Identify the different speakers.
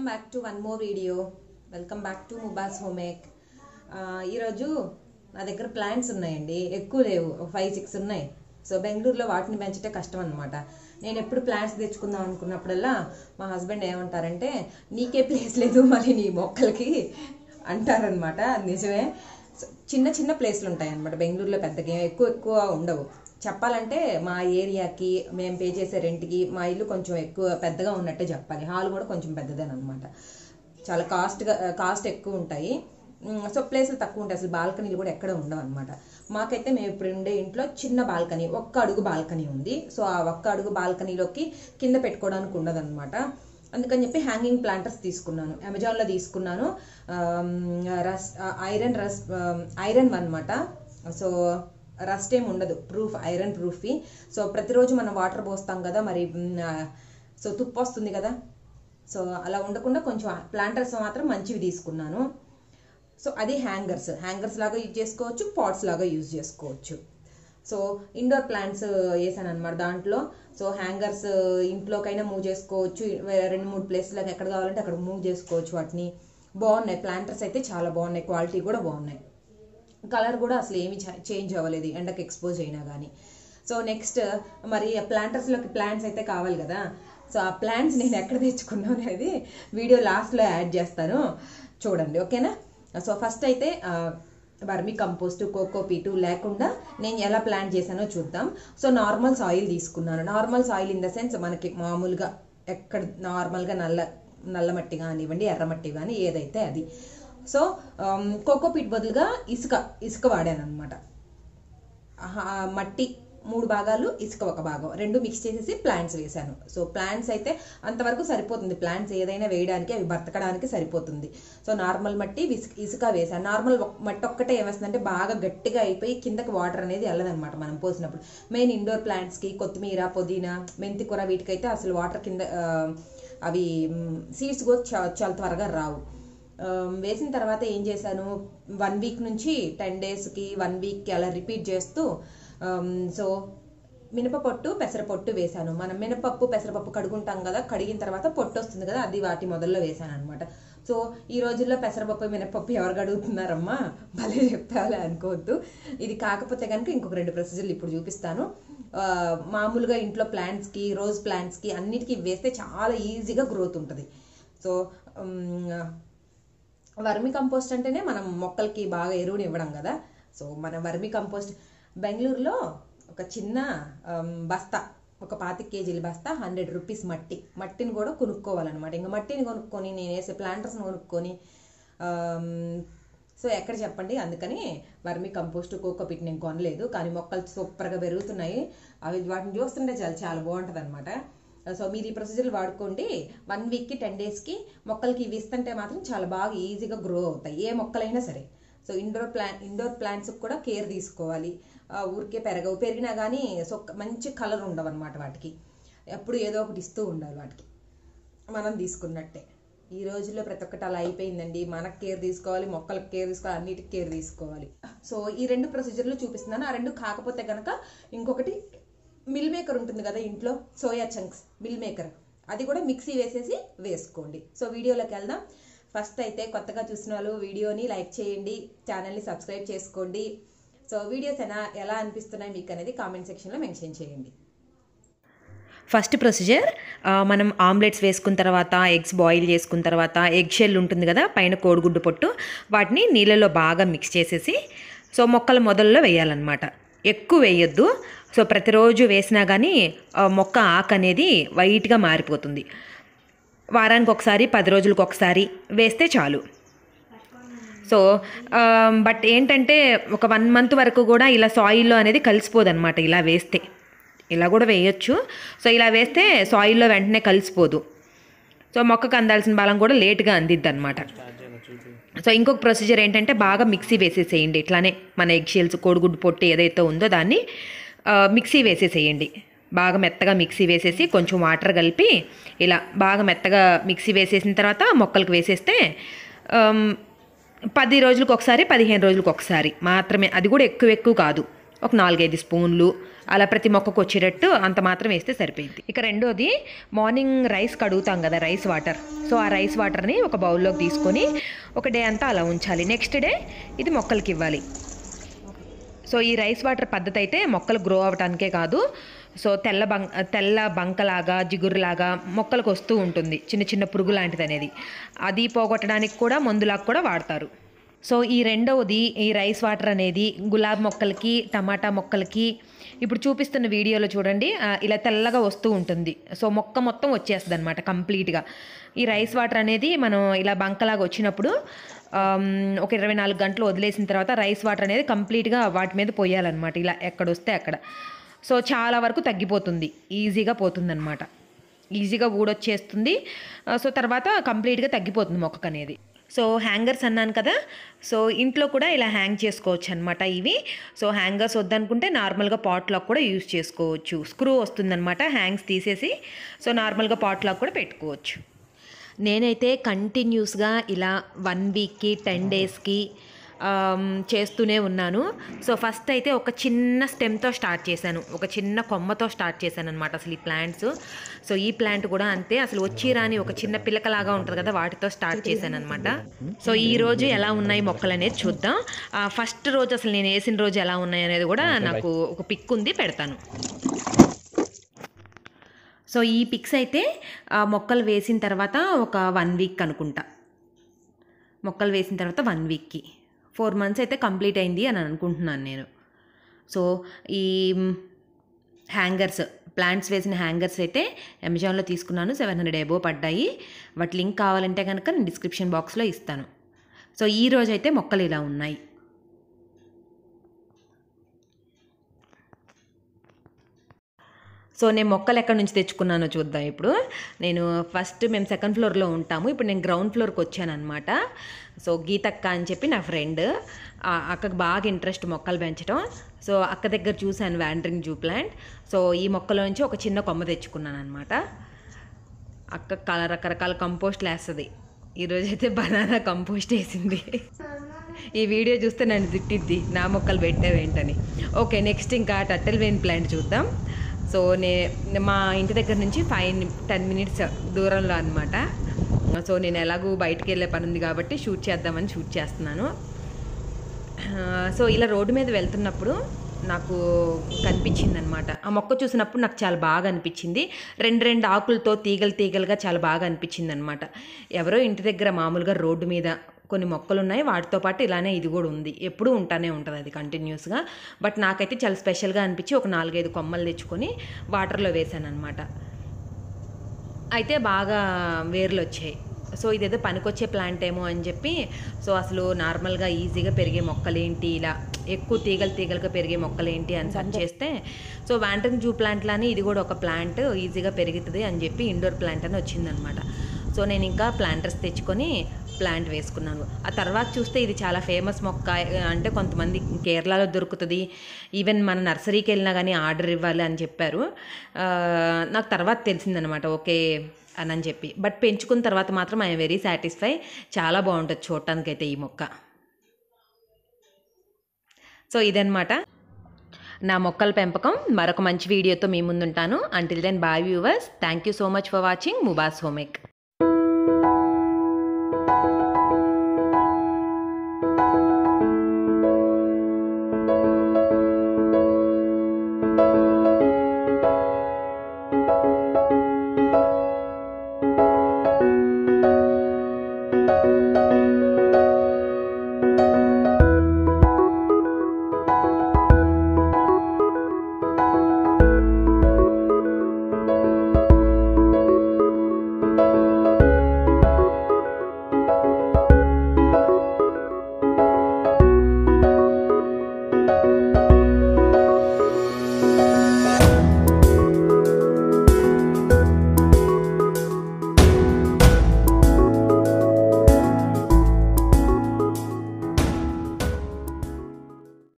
Speaker 1: back to one more video welcome back to ముబాస్ హోమేక్ ఈరోజు నా దగ్గర ప్లాంట్స్ ఉన్నాయండి ఎక్కువ లేవు ఒక ఫైవ్ సిక్స్ ఉన్నాయి సో బెంగళూరులో వాటిని పెంచటే కష్టం అనమాట నేను ఎప్పుడు ప్లాంట్స్ తెచ్చుకుందాం అనుకున్నప్పుడల్లా మా హస్బెండ్ ఏమంటారంటే నీకే ప్లేస్ లేదు మరి నీ మొక్కలకి అంటారనమాట నిజమే సో చిన్న చిన్న ప్లేస్లు ఉంటాయి అనమాట బెంగళూరులో పెద్దగా ఏం ఎక్కువ ఎక్కువ ఉండవు చెప్పాలంటే మా ఏరియాకి మేము పే చేసే రెంట్కి మా ఇల్లు కొంచెం ఎక్కువ పెద్దగా ఉన్నట్టే చెప్పాలి హాల్ కూడా కొంచెం పెద్దదేనమాట చాలా కాస్ట్గా కాస్ట్ ఎక్కువ ఉంటాయి ఉమ్, సో ప్లేసులు తక్కువ ఉంటాయి అసలు బాల్కనీలు కూడా ఎక్కడ ఉండవు అనమాట మాకైతే మేము ఇప్పుడు ఉండే ఇంట్లో చిన్న బాల్కనీ ఒక్క అడుగు బాల్కనీ ఉంది సో ఆ ఒక్క అడుగు బాల్కనీలోకి కింద పెట్టుకోవడానికి ఉండదు అందుకని చెప్పి హ్యాంగింగ్ ప్లాంటర్స్ తీసుకున్నాను అమెజాన్లో తీసుకున్నాను um, rust iron rust iron అనమాట సో రస్ట్ ఏమి ఉండదు ప్రూఫ్ ఐరన్ ప్రూఫ్వి సో ప్రతిరోజు మనం వాటర్ పోస్తాం కదా మరి మ్, ఆ, సో తుప్పు వస్తుంది కదా సో అలా ఉండకుండా కొంచెం ప్లాంటర్స్ మాత్రం మంచివి తీసుకున్నాను సో అది హ్యాంగర్స్ హ్యాంగర్స్ లాగా యూజ్ చేసుకోవచ్చు పాట్స్ లాగా యూజ్ చేసుకోవచ్చు సో ఇండోర్ ప్లాంట్స్ వేసాను అనమాట దాంట్లో సో హ్యాంగర్స్ ఇంట్లోకైనా మూవ్ చేసుకోవచ్చు వే- రెండు మూడు ప్లేస్లకు ఎక్కడ కావాలంటే అక్కడ మూవ్ చేసుకోవచ్చు వాటిని బాగున్నాయి ప్లాంటర్స్ అయితే చాలా బాగున్నాయి క్వాలిటీ కూడా బాగున్నాయి కలర్ కూడా అసలు ఏమి చేంజ్ అవ్వలేదు ఎండకి ఎక్స్పోజ్ అయినా కానీ సో నెక్స్ట్ మరి ప్లాంటర్స్లోకి ప్లాంట్స్ అయితే కావాలి కదా సో ఆ ప్లాంట్స్ నేను ఎక్కడ తెచ్చుకున్నాను అనేది వీడియో లాస్ట్లో యాడ్ చేస్తాను చూడండి ఓకేనా సో ఫస్ట్ అయితే వర్మి కంపోస్ట్ కోకోపీటు లేకుండా నేను ఎలా ప్లాంట్ చేశానో చూద్దాం సో నార్మల్ సాయిల్ తీసుకున్నాను normal soil in the sense మనకి మామూలుగా ఎక్కడ నార్మల్గా నల్ల నల్ల మట్టి కానివ్వండి ఎర్రమట్టి కానీ ఏదైతే అది సో కోకోపీట్ బదులుగా ఇసుక ఇసుక వాడాను అనమాట మట్టి మూడు భాగాలు ఇసుక ఒక భాగం రెండు మిక్స్ చేసేసి ప్లాంట్స్ వేశాను సో ప్లాంట్స్ అయితే అంతవరకు సరిపోతుంది ప్లాంట్స్ ఏదైనా వేయడానికి అవి బ్రతకడానికి సరిపోతుంది సో నార్మల్ మట్టి ఇసుక ఇసుక వేశాను నార్మల్ మట్టి ఒక్కటే ఏమేస్తుందంటే బాగా గట్టిగా అయిపోయి కిందకి వాటర్ అనేది వెళ్ళదన్నమాట మనం పోసినప్పుడు మెయిన్ ఇండోర్ ప్లాంట్స్కి కొత్తిమీర పుదీనా మెంతి కూర వీటికైతే అసలు వాటర్ కింద ఆ, అవి సీడ్స్ కూడా చా- చాలా త్వరగా రావు ఆ, వేసిన తర్వాత ఏం చేశాను వన్ వీక్ నుంచి టెన్ డేస్కి వన్ వీక్కి అలా రిపీట్ చేస్తూ ఆమ్, సో మినపపొట్టు పెసరపొట్టు వేశాను మనం మినపప్పు పెసరపప్పు కడుగుంటాం కదా కడిగిన తర్వాత పొట్టు వస్తుంది కదా అది వాటి మొదల్లో వేశాను అనమాట సో ఈ రోజుల్లో పెసరపప్పు మినపప్పు ఎవరు కడుగుతున్నారమ్మా భలే చెప్తాలే అనుకోవద్దు ఇది కాకపోతే కనుక ఇంకొక రెండు ప్రొసీజర్లు ఇప్పుడు చూపిస్తాను ఆ, మామూలుగా ఇంట్లో ప్లాంట్స్కి రోజ్ ప్లాంట్స్కి అన్నిటికీ వేస్తే చాలా ఈజీగా గ్రోత్ ఉంటుంది సో ఉమ్, వర్మి కంపోస్ట్ అంటేనే మనం మొక్కలకి బాగా ఎరువుని ఇవ్వడం కదా సో మన వర్మి కంపోస్ట్ బెంగళూరులో ఒక చిన్న ఆమ్, బస్తా ఒక పాతిక కేజీల బస్తా హండ్రెడ్ రూపీస్ మట్టి మట్టిని కూడా కొనుక్కోవాలన్నమాట ఇంకా మట్టిని కొనుక్కొని నేను వేసే ప్లాంటర్స్ని కొనుక్కొని ఆమ్, సో ఎక్కడ చెప్పండి అందుకని వర్మి కంపోస్ట్ కోకోపిట్ నేను కొనలేదు కానీ మొక్కలు సూపర్గా పెరుగుతున్నాయి అవి వాటిని చూస్తుంటే చాలా చాలా బాగుంటుంది అనమాట సో మీరు ఈ ప్రొసీజర్ వాడుకోండి వన్ వీక్కి టెన్ డేస్కి మొక్కలకి ఇవి ఇస్తుంటే మాత్రం చాలా బాగా ఈజీగా గ్రో అవుతాయి ఏ మొక్కలైనా సరే సో ఇండోర్ ప్లాంట్ ఇండోర్ ప్లాంట్స్కి కూడా కేర్ తీసుకోవాలి ఆ, ఊరికే పెరగవు పెరిగినా కానీ సో మంచి కలర్ ఉండవు అనమాట వాటికి ఎప్పుడు ఏదో ఒకటి ఇస్తూ ఉండాలి వాటికి మనం తీసుకున్నట్టే ఈ రోజుల్లో ప్రతి ఒక్కటి అలా అయిపోయిందండి మనకు కేర్ తీసుకోవాలి మొక్కలకు కేర్ తీసుకోవాలి అన్నిటికి కేర్ తీసుకోవాలి సో ఈ రెండు ప్రొసీజర్లు చూపిస్తున్నాను ఆ రెండు కాకపోతే కనుక ఇంకొకటి మిల్ మేకర్ ఉంటుంది కదా ఇంట్లో సోయా చంక్స్ మిల్ మేకర్ అది కూడా మిక్సీ వేసేసి వేసుకోండి సో వీడియోలోకి వెళ్దాం ఫస్ట్ అయితే కొత్తగా చూసిన వాళ్ళు వీడియోని లైక్ చేయండి ఛానల్ని సబ్స్క్రైబ్ చేసుకోండి సో వీడియోస్ ఎలా ఎలా అనిపిస్తున్నాయి మీకు అనేది కామెంట్ సెక్షన్లో మెన్షన్ చేయండి
Speaker 2: ఫస్ట్ ప్రొసీజర్ ఆ, మనం ఆమ్లెట్స్ వేసుకున్న తర్వాత ఎగ్స్ బాయిల్ చేసుకున్న తర్వాత ఎగ్ షెల్ ఉంటుంది కదా పైన కోడిగుడ్డు పొట్టు వాటిని నీళ్ళలో బాగా మిక్స్ చేసేసి సో మొక్కల మొదల్లో వేయాలన్నమాట ఎక్కువ వేయొద్దు సో ప్రతిరోజు వేసినా కానీ ఆ, మొక్క ఆకు అనేది వైట్గా మారిపోతుంది వారానికి ఒకసారి పది రోజులకు ఒకసారి వేస్తే చాలు సో ఆ, బట్ ఏంటంటే ఒక వన్ మంత్ వరకు కూడా ఇలా సాయిల్లో అనేది కలిసిపోదు ఇలా వేస్తే ఇలా కూడా వేయొచ్చు సో ఇలా వేస్తే సాయిల్లో వెంటనే కలిసిపోదు సో మొక్కకు అందాల్సిన బలం కూడా లేట్గా అందిద్ది అనమాట సో ఇంకొక ప్రొసీజర్ ఏంటంటే బాగా మిక్సీ వేసేసేయండి ఇట్లానే మన ఎగ్ షెల్స్ కోడిగుడ్డు పొట్టు ఏదైతే ఉందో దాన్ని ఆ, మిక్సీ వేసేసేయండి బాగా మెత్తగా మిక్సీ వేసేసి కొంచెం వాటర్ కలిపి ఇలా బాగా మెత్తగా మిక్సీ వేసేసిన తర్వాత మొక్కలకు వేసేస్తే ఆమ్, పది రోజులకు ఒకసారి పదిహేను రోజులకు ఒకసారి మాత్రమే అది కూడా ఎక్కువ ఎక్కువ కాదు ఒక నాలుగైదు స్పూన్లు అలా ప్రతి మొక్కకు వచ్చేటట్టు అంత మాత్రం వేస్తే సరిపోయింది ఇక రెండోది మార్నింగ్ రైస్ కడుగుతాం కదా రైస్ వాటర్ సో ఆ రైస్ వాటర్ని ఒక బౌల్లోకి తీసుకొని ఒక డే అంతా అలా ఉంచాలి నెక్స్ట్ డే ఇది మొక్కలకి ఇవ్వాలి సో ఈ రైస్ వాటర్ పద్ధతి అయితే మొక్కలు గ్రో అవ్వటానికే కాదు సో తెల్ల బంక తెల్ల బంకలాగా జిగురులాగా మొక్కలకు వస్తూ ఉంటుంది చిన్న చిన్న పురుగు లాంటిది అనేది అది పోగొట్టడానికి కూడా మందులాగా కూడా వాడతారు సో ఈ రెండవది ఈ రైస్ వాటర్ అనేది గులాబీ మొక్కలకి టమాటా మొక్కలకి ఇప్పుడు చూపిస్తున్న వీడియోలో చూడండి ఆ, ఇలా తెల్లగా వస్తూ ఉంటుంది సో మొక్క మొత్తం వచ్చేస్తుంది అనమాట కంప్లీట్గా ఈ రైస్ వాటర్ అనేది మనం ఇలా బంకలాగా వచ్చినప్పుడు ఆమ్, ఒక ఇరవై నాలుగు గంటలు వదిలేసిన తర్వాత రైస్ వాటర్ అనేది కంప్లీట్గా వాటి మీద పోయాలన్నమాట ఇలా ఎక్కడ వస్తే అక్కడ సో చాలా వరకు తగ్గిపోతుంది ఈజీగా పోతుందన్నమాట ఈజీగా ఊడొచ్చేస్తుంది ఆ, సో తర్వాత కంప్లీట్గా తగ్గిపోతుంది మొక్కకు అనేది సో హ్యాంగర్స్ అన్నాను కదా సో ఇంట్లో కూడా ఇలా హ్యాంగ్ చేసుకోవచ్చు అనమాట ఇవి సో హ్యాంగర్స్ వద్దనుకుంటే నార్మల్గా పాట్లాక్ కూడా యూజ్ చేసుకోవచ్చు స్క్రూ వస్తుందన్నమాట హ్యాంగ్స్ తీసేసి సో నార్మల్గా పాట్లాక్ కూడా పెట్టుకోవచ్చు నేనైతే కంటిన్యూస్గా ఇలా వన్ వీక్కి టెన్ డేస్కి చేస్తూనే ఉన్నాను సో ఫస్ట్ అయితే ఒక చిన్న స్టెమ్తో స్టార్ట్ చేశాను ఒక చిన్న కొమ్మతో స్టార్ట్ చేశాను అనమాట అసలు ఈ ప్లాంట్స్ సో ఈ ప్లాంట్ కూడా అంతే అసలు వచ్చి రాని ఒక చిన్న పిలకలాగా ఉంటుంది కదా వాటితో స్టార్ట్ చేశాను అనమాట సో ఈ రోజు ఎలా ఉన్నాయి మొక్కలు అనేది చూద్దాం ఫస్ట్ రోజు అసలు నేను వేసిన రోజు ఎలా ఉన్నాయి అనేది కూడా నాకు ఒక పిక్ ఉంది పెడతాను సో ఈ పిక్స్ అయితే ఆ, మొక్కలు వేసిన తర్వాత ఒక వన్ వీక్ అనుకుంటా మొక్కలు వేసిన తర్వాత వన్ వీక్కి ఫోర్ మంత్స్ అయితే కంప్లీట్ అయింది అని అనుకుంటున్నాను నేను సో ఈ హ్యాంగర్స్ ప్లాంట్స్ వేసిన హ్యాంగర్స్ అయితే అమెజాన్లో తీసుకున్నాను సెవెన్ హండ్రెడ్ ఎబో పడ్డాయి వాటి లింక్ కావాలంటే కనుక నేను డిస్క్రిప్షన్ బాక్స్లో ఇస్తాను సో ఈ రోజు అయితే మొక్కలు ఇలా ఉన్నాయి సో నేను మొక్కలు ఎక్కడి నుంచి తెచ్చుకున్నానో చూద్దాం ఇప్పుడు నేను ఫస్ట్ మేము సెకండ్ ఫ్లోర్లో ఉంటాము ఇప్పుడు నేను గ్రౌండ్ ఫ్లోర్కి వచ్చాను అనమాట సో గీతక్క అని చెప్పి నా ఫ్రెండ్ ఆ అక్కకు బాగా ఇంట్రెస్ట్ మొక్కలు పెంచడం సో అక్క దగ్గర చూశాను వ్యాండ్రింగ్ జూ ప్లాంట్ సో ఈ మొక్కలోంచి ఒక చిన్న కొమ్మ తెచ్చుకున్నాను అనమాట అక్క కల రకరకాల కంపోస్ట్లు వేస్తుంది ఈరోజు అయితే బనానా కంపోస్ట్ వేసింది ఈ వీడియో చూస్తే నన్ను తిట్టిద్ది నా మొక్కలు పెట్టావేంటని ఓకే నెక్స్ట్ ఇంకా టట్టెల్ వెయిన్ ప్లాంట్ చూద్దాం సో నే మా ఇంటి దగ్గర నుంచి ఫైవ్ టెన్ మినిట్స్ దూరంలో అనమాట సో నేను ఎలాగూ బయటికి వెళ్ళే పని ఉంది కాబట్టి షూట్ చేద్దామని షూట్ చేస్తున్నాను ఆ, సో ఇలా రోడ్డు మీద వెళ్తున్నప్పుడు నాకు కనిపించింది అనమాట ఆ మొక్క చూసినప్పుడు నాకు చాలా బాగా అనిపించింది రెండు రెండు ఆకులతో తీగలు తీగలుగా చాలా బాగా అనిపించింది అనమాట ఎవరో ఇంటి దగ్గర మామూలుగా రోడ్డు మీద కొన్ని మొక్కలు ఉన్నాయి వాటితో పాటు ఇలానే ఇది కూడా ఉంది ఎప్పుడూ ఉంటానే ఉంటుంది అది కంటిన్యూస్గా బట్ నాకైతే చాలా స్పెషల్గా అనిపించి ఒక నాలుగైదు కొమ్మలు తెచ్చుకొని వాటర్లో వేసాను అనమాట అయితే బాగా వేర్లు వచ్చాయి సో ఇదేదో పనికొచ్చే ప్లాంట్ ఏమో అని చెప్పి సో అసలు నార్మల్గా ఈజీగా పెరిగే మొక్కలేంటి ఇలా ఎక్కువ తీగలు తీగలుగా పెరిగే మొక్కలేంటి అని సర్చ్ చేస్తే సో వ్యాంటన్ జూ ప్లాంట్ లానే ఇది కూడా ఒక ప్లాంట్ ఈజీగా పెరుగుతుంది అని చెప్పి ఇండోర్ ప్లాంట్ అని వచ్చిందనమాట సో నేను ఇంకా ప్లాంటర్స్ తెచ్చుకొని ప్లాంట్ వేసుకున్నాను ఆ తర్వాత చూస్తే ఇది చాలా ఫేమస్ మొక్క అంటే కొంతమంది కేరళలో దొరుకుతుంది ఈవెన్ మన నర్సరీకి వెళ్ళినా కానీ ఆర్డర్ ఇవ్వాలి అని చెప్పారు ఆ, నాకు తర్వాత తెలిసిందనమాట ఓకే అని అని చెప్పి బట్ పెంచుకున్న తర్వాత మాత్రం ఐఎమ్ వెరీ సాటిస్ఫై చాలా బాగుంటుంది చూడటానికైతే ఈ మొక్క సో ఇదనమాట నా మొక్కల పెంపకం మరొక మంచి వీడియోతో మీ ముందుంటాను until then bye viewers thank you so much for watching ముబాస్ హోమేక్